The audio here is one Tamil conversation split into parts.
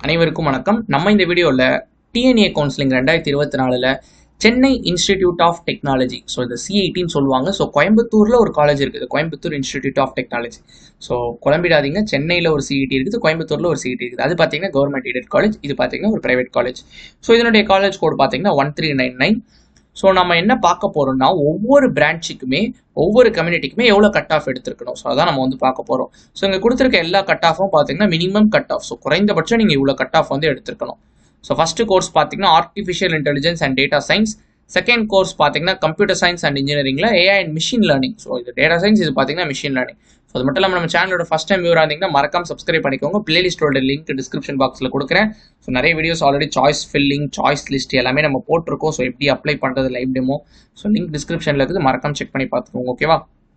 அனைவருக்கும் வணக்கம் நம்ம இந்த வீடியோவில் டிஎன்ஏ கவுன்சிலிங் ரெண்டாயிரத்தி இருபத்தி நாலில் Chennai institute of technology so இது சிஐடின்னு சொல்லுவாங்க ஸோ கோயம்புத்தூரில் ஒரு காலேஜ் இருக்குது Coimbatore institute of technology so குழம்பிடாதீங்க சென்னையில் ஒரு சிஇடி இருக்குது கோயம்புத்தூரில் ஒரு சிஇடி இருக்குது அது பார்த்தீங்கன்னா கவர்மெண்ட் எய்டட் காலேஜ் இது பார்த்தீங்கன்னா ஒரு பிரைவேட் காலேஜ் ஸோ இதனுடைய காலேஜ் கோட் பார்த்தீங்கன்னா one three nine nine so நம்ம என்ன பார்க்க போறோம்னா ஒவ்வொரு பிரான்ச்சுக்குமே ஒவ்வொரு கம்யூனிட்டிக்குமே எவ்வளோ கட் ஆஃப் எடுத்திருக்கணும் ஸோ அதான் நம்ம வந்து பார்க்க போகிறோம் ஸோ இங்கே கொடுத்துருக்க எல்லா கட் ஆஃபும் பார்த்தீங்கன்னா மினிமம் கட் ஆஃப் ஸோ குறைந்தபட்சம் நீங்கள் இவ்வளோ கட் ஆஃப் வந்து எடுத்திருக்கணும் ஸோ ஃபர்ஸ்ட் கோர்ஸ் பார்த்தீங்கன்னா artificial intelligence and data science second course பார்த்தீங்கன்னா கம்ப்யூட்டர் சயின்ஸ் அண்ட் இன்ஜினியரிங்ல AI and machine learning so இது டேட்டா சயின்ஸ் இது பார்த்தீங்கன்னா மிஷின் லேர்னிங் ஸோ அது மட்டும் இல்லாமல் நம்ம சேனலோட ஃபஸ்ட் டைம் வியூராக இருந்தீங்கன்னா மறக்காம சப்ஸ்கிரைப் பண்ணிக்கோங்க பிளேலிஸ்டோட லிங்க் டிஸ்கிரிப்ஷன் பாக்ஸில் கொடுக்குறேன் ஸோ நிறைய videos already choice filling choice list எல்லாமே நம்ம போட்டிருக்கோம் ஸோ எப்படி அப்ளை பண்ணுறது லைவ் டெமோ ஸோ லிங்க் டிஸ்கிரிப்ஷனில் இருக்குது மறக்காம செக் பண்ணி பார்த்துக்கோங்க ஓகேவா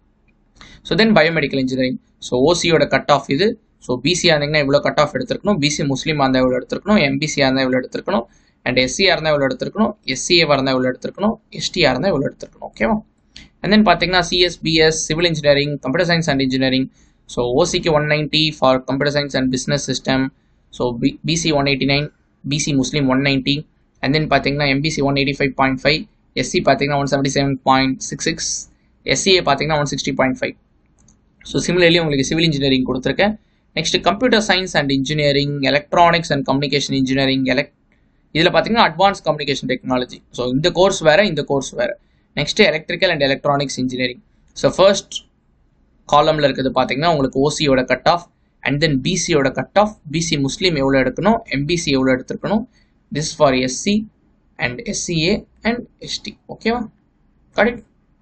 so then biomedical engineering so ஓசியோட கட் ஆஃப் இது ஸோ பிசியாக இருந்தீங்கன்னா இவ்வளோ கட் ஆஃப் எடுத்துருக்கணும் பிசி முஸ்லீமாக இருந்தால் இவ்வளோ எடுத்துருக்கணும் எம்பிசியாக இருந்தால் இவ்வளோ எடுத்துருக்கணும் அண்ட் எஸ்சியாக இருந்தால் இவ்வளோ எடுத்துருக்கணும் எஸ்சிஏவாக இருந்தால் இவ்வளோ எடுத்துருக்கணும் எஸ்டியாக இருந்தால் இவ்வளோ எடுத்துருக்கணும் ஓகேவா அண்ட் தென் பார்த்தீங்கன்னா CSBS civil engineering computer science and engineering so ஓசிக்கு one ninety for computer science and business system so B BC one eighty nine BC Muslim one ninety and then பார்த்தீங்கன்னா MBC one eighty five point five SC பார்த்தீங்கன்னா one seventy seven point six six SCA பார்த்தீங்கன்னா one sixty point five so similarly உங்களுக்கு சிவில் இன்ஜினியரிங் கொடுத்துருக்கேன் next computer science and engineering electronics and communication engineering elect இதில் பார்த்தீங்கன்னா அட்வான்ஸ் கம்யூனிகேஷன் டெக்னாலஜி ஸோ இந்த கோர்ஸ் வேறு இந்த கோர்ஸ் வேறு next electrical and electronics engineering so first காலமில் இருக்கிறது பார்த்தீங்கன்னா உங்களுக்கு ஓசியோட கட் ஆஃப் அண்ட் தென் பிசியோட கட் ஆஃப் பிசி முஸ்லீம் எவ்வளோ எடுக்கணும் எம்பிசி எவ்வளோ எடுத்துருக்கணும் this for SC and SCA and ST ஓகேவா கரெக்ட்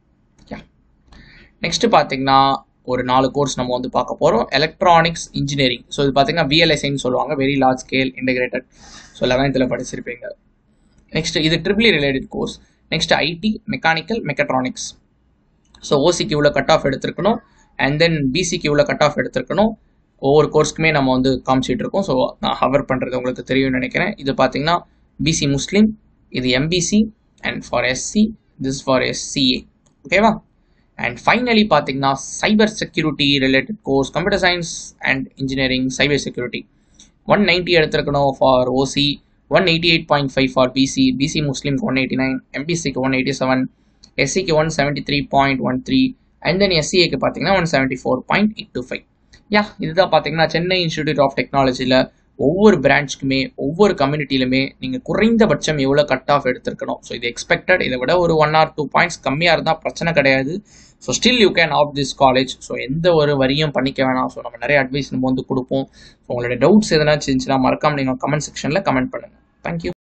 யா நெக்ஸ்ட் பார்த்தீங்கன்னா ஒரு நாலு கோர்ஸ் நம்ம வந்து பார்க்க போகிறோம் எலக்ட்ரானிக்ஸ் இன்ஜினியரிங் ஸோ இது பார்த்தீங்கன்னா விஎல்எஸ்ஐன்னு சொல்லுவாங்க very large scale integrated so லெவன்த்தில் படிச்சிருப்பீங்க நெக்ஸ்ட் இது triply related course next IT mechanical mechatronics so ஓசிக்கு இவ்வளோ கட் ஆஃப் எடுத்திருக்கணும் அண்ட் தென் பிசிக்கு இவ்வளோ கட் ஆஃப் எடுத்திருக்கணும் ஒவ்வொரு கோர்ஸ்க்குமே நம்ம வந்து காமிச்சிட்டு இருக்கோம் ஸோ நான் ஹவர் பண்ணுறது உங்களுக்கு தெரியும்னு நினைக்கிறேன் இது பார்த்தீங்கன்னா பிசி முஸ்லீம் இது MBC and for SC this for SCA ஓகேவா அண்ட் ஃபைனலி பார்த்தீங்கன்னா cyber security related course computer science and engineering cyber security one ninety எடுத்திருக்கணும் for OC one eighty eight point five for BC BC முஸ்லீம்க்கு ஒன் எயிட்டி நைன் எம்பிசிக்கு ஒன் எயிட்டி செவன் எஸ்சிக்கு one seventy three point one three and then எஸ்சிஏக்கு பார்த்தீங்கன்னா one seventy four point eight two five yeah இதுதான் பார்த்தீங்கன்னா சென்னை இன்ஸ்டிடியூட் ஆஃப் டெக்னாலஜியில் ஒவ்வொரு பிரான்ச்சுக்குமே ஒவ்வொரு கம்யூனிட்டிலுமே நீங்கள் குறைந்தபட்சம் எவ்வளோ கட் ஆஃப் எடுத்திருக்கணும் ஸோ இது எக்ஸ்பெக்டட் இதை விட ஒரு ஒன் ஆர் டூ பாயிண்ட்ஸ் கம்மியாக இருந்தால் பிரச்சனை கிடையாது so still you can opt this college so எந்த ஒரு வரியும் பண்ணிக்க வேணாம் ஸோ நம்ம நிறைய அட்வைஸ் நம்ம வந்து கொடுப்போம் ஸோ உங்களோட டவுட்ஸ் எதனா இருந்துச்சுன்னா மறக்காம நீங்கள் கமெண்ட் செக்ஷனில் கமெண்ட் பண்ணுங்கள் தேங்க்யூ